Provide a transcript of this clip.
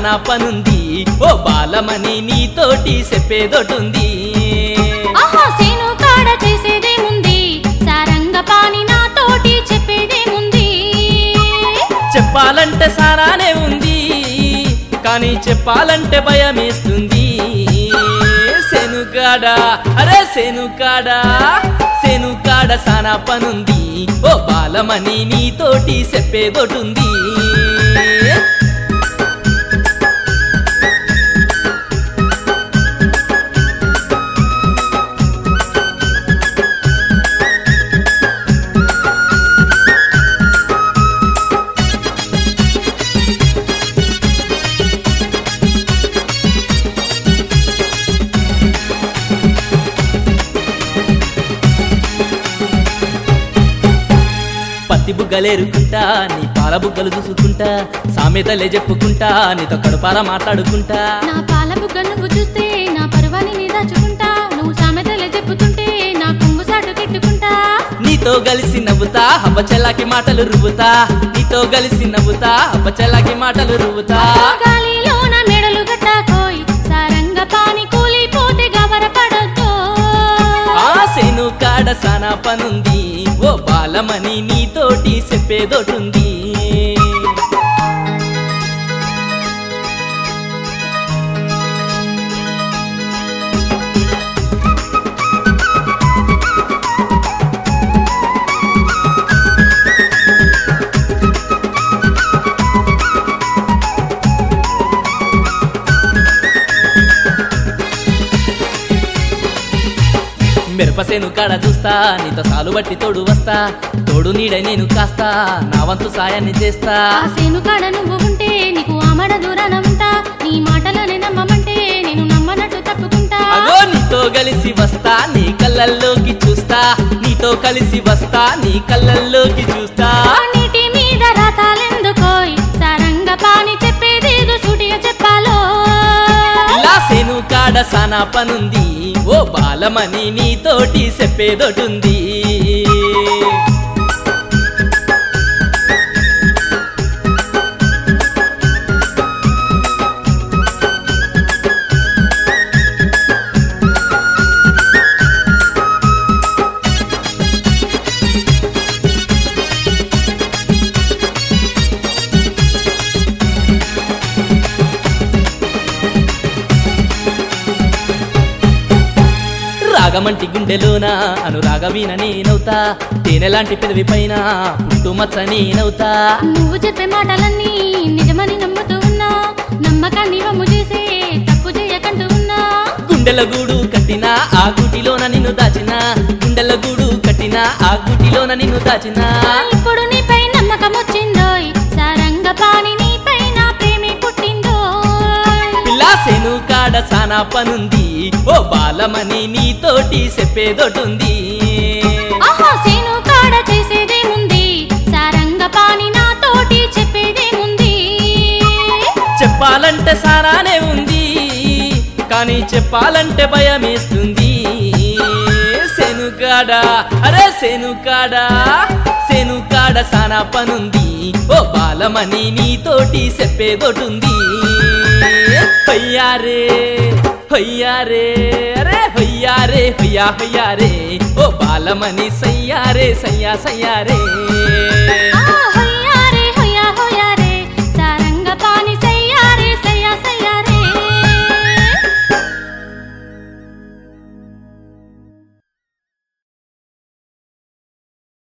సానా పనుంది ఓ బాలమని నీతోటి చెప్పేదొటుంది ఆహా సేను కాడ చేసేదేముంది సారంగ పాని నాతోటి చెప్పేదేముంది చెప్పాలంటే సారానే ఉంది కానీ చెప్పాలంటే భయమేస్తుంది శనుకాడ అరే శనుకాడ శనుకాడ సానా పనుంది ఓ బాలమని నీతోటి చెప్పేదొటుంది పత్తి బుగ్గలేరుకుంటా నీ పాల బుగ్గలు చూసుకుంటా సామెతలే చెప్పుకుంటా నీతో కడుపాల మాట్లాడుకుంటా నా పాల బుగ్గ నువ్వు చూస్తే నా పరువాని నీ దాచుకుంటా నువ్వు సామెతలే చెప్పుతుంటే నా కొంగు సాటు కెట్టుకుంటా నీతో కలిసి నవ్వుతా అబ్బచెల్లాకి మాటలు రువ్వుతా నీతో కలిసి నవ్వుతా అబ్బచెల్లాకి మాటలు రువ్వుతా గాలిలో నా మెడలు గట్టాకోయ్ సారంగ పాని కూలిపోతే గవరపడద్దు ఆ శను కాడ సానా పనుంది ఓ బాలమని నీతోటి చెప్పేదోటుంది మిరపసేను కాడ చూస్తా నీతో సాలు బట్టి తోడు వస్తా తోడు నీడ నేను కాస్తా నా వంతు సాయాన్ని చేస్తా ఆ సేను కాడ నువ్వు ఉంటే నీకు ఆమడ దూరాన ఉంటా నీ మాటలని నమ్మమంటే నేను నమ్మనట్టు తప్పుకుంటా అగో నీతో కలిసి వస్తా నీ కళ్ళల్లోకి చూస్తా నీతో కలిసి వస్తా నీ కళ్ళల్లోకి చూస్తా ఆ నీటి మీద రాతాలెందుకోయ్ సారంగ పాని చెప్పేదేదో సూటిగా చెప్పాలో ఇలా సేను కాడ సానా పనుంది ఓ బాలమని నీతోటి చెప్పేదొటుంది రాగమంటి గుండెలోన అనురాగవీన నేనవుతా తేనెలాంటి పెదవి పైన పుట్టుమచ్చ నేనవుతా నువ్వు చెప్పే మాటలన్నీ నిజమని నమ్ముతూ ఉన్నా నమ్మకాన్ని వమ్ము చేసే తప్పు చేయకంటూ ఉన్నా గుండెల గూడు కట్టిన ఆ గుటిలోన నిన్ను దాచిన గుండెల గూడు కట్టిన ఆ గుటిలోన నిన్ను దాచిన ఇప్పుడు నీపై నమ్మకం వచ్చిందోయ్ సారంగ పాని నీపై నా ప్రేమే పుట్టిందోయ్ పిల్లాసెను కాడ సానా పనుంది ఓ బాలమని నీతోటి చెప్పేదొటుంది ఆహా సేను కాడ చేసేదేముంది సారంగ పాని నాతోటి చెప్పేదేముంది చెప్పాలంటే సారానే ఉంది కానీ చెప్పాలంటే భయమేస్తుంది శనుకాడ అరే శనుకాడ శనుకాడ సానా పనుంది ఓ బాలమని నీతోటి చెప్పేదొటుంది హొయ్యారే హొయ్యారే అరే హొయ్యారే హొయ్యా హొయ్యారే ఓ బాలమని సయ్యారే సయ్యా సయ్యారే